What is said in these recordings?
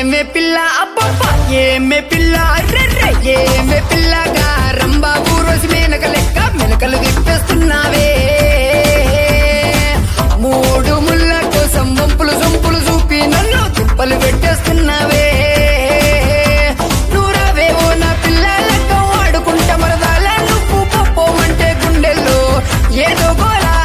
ఏమే పిల్ల అబ్బబ్బ ఏమే పిల్ల అర్రెర్రె ఏమే పిల్లగా రంబాబు రోజు మేనక లెక్క మెనకలు తిప్పేస్తున్నావే మూడు ముళ్ళ కోసం వంపులు సొంపులు చూపి నన్ను తిప్పలు పెట్టేస్తున్నావే నూరావేవో నా పిల్లలక వాడుకుంటా మరదాల నువ్వు పప్పోమంటే గుండెల్లో ఏదో గోలా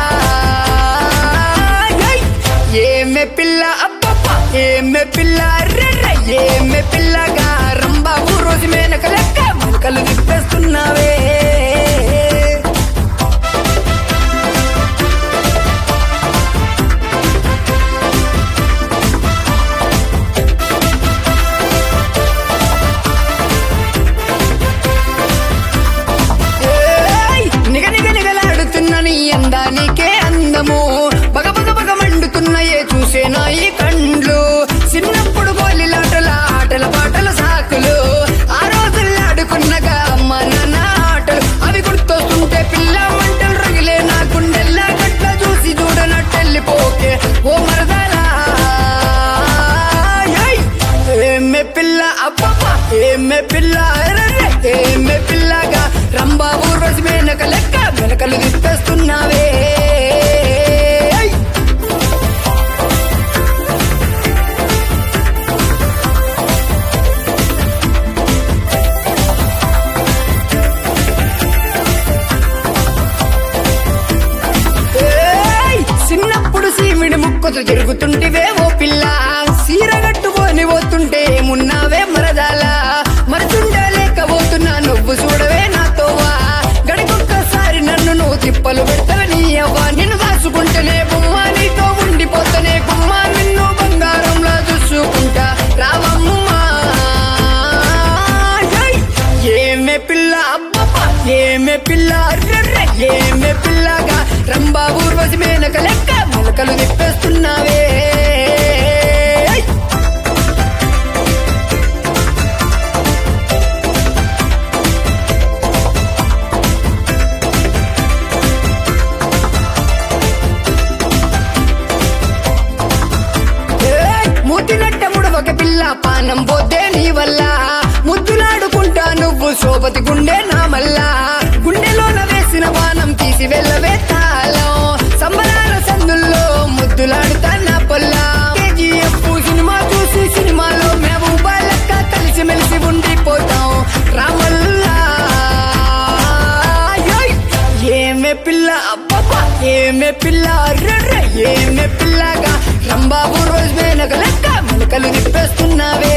ఏయ్! ఏమే పిల్ల అబ్బబ్బ ఏమే పిల్ల అర్రెర్రె ఏమే పిల్లగా రంబాబు రోజు మేనక లెక్క మెనకలు తిప్పేస్తున్నావే ఏయ్! నిగ నిగ నిగలాడుతున్న నీ అందానికే అందము బగ బగ బగ మండుతున్నాయే చూసే నా ఈ కండ్లు చిన్నప్పుడు గోలిలాటల ఆటల పాటల సాకులు ఆ రోజుల్లో ఆడుకున్నగా అమ్మ నాన్న ఆటలు అవి గుర్తొస్తుంటే పిల్ల మంటలు రగిలే నా గుండెల్లా గట్ల చూసి చూడనట్టెళ్ళిపోకే ఓ మరదలా ఏయ్! ఏమే పిల్ల అబ్బబ్బ ఏమే పిల్ల అరెరె, ఏమే పిల్లగా రంబాబు రోజు వెనక లెక్క వెనకలు తిప్పేస్తున్నావే ఏయ్! ఏయ్! చిన్నప్పుడు సీమిడి ముక్కుతో తిరుగుతుంటివే ఓ పిల్ల సీర కట్టుకొని పోతుంటే ఏమున్నావే మరదాల మరచుండా లేకపోతున్నా నువ్వు చూడవే నాతోవా గడికొక్కసారి నన్ను నువ్వు తిప్పలు పెడతావు నీ అవ్వ నిన్ను దాచుకుంటేనే బొమ్మ నీతో ఉండిపోతనే బొమ్మ నిన్ను బంగారంలా చూసుకుంటా రావమ్మా ఏయ్! ఏమే పిల్ల అబ్బబ్బ ఏమే పిల్ల అర్రెర్రె ఏమే పిల్లగా రంబాబు రోజు మేనక లెక్క మొలకలు తిప్పేస్తున్నావే ఏయ్! ఏయ్! మూతినట్ట ముడవక పిల్ల పానం పోతే నీ వల్ల ముద్దులాడుకుంటా నువ్వు శోభతి గుండె నా మల్లా గుండెలోన వేసిన బాణం తీసి వెళ్ళవే తాళం సంబరాల సందుల్లో ముద్దులాడుతా నా పొల్లా కేజీఎఫ్ సినిమా చూసి సినిమాలో మేము బాలక్క కలిసి మెలిసి ఉండిపోతాం రామల్లా ఏయ్! ఏమే పిల్ల అబ్బబ్బ ఏమే పిల్ల అర్రెర్రె ఏమే పిల్లగా రంబాబు రోజు వెనక లెక్క మెలకలు తిప్పేస్తున్నావే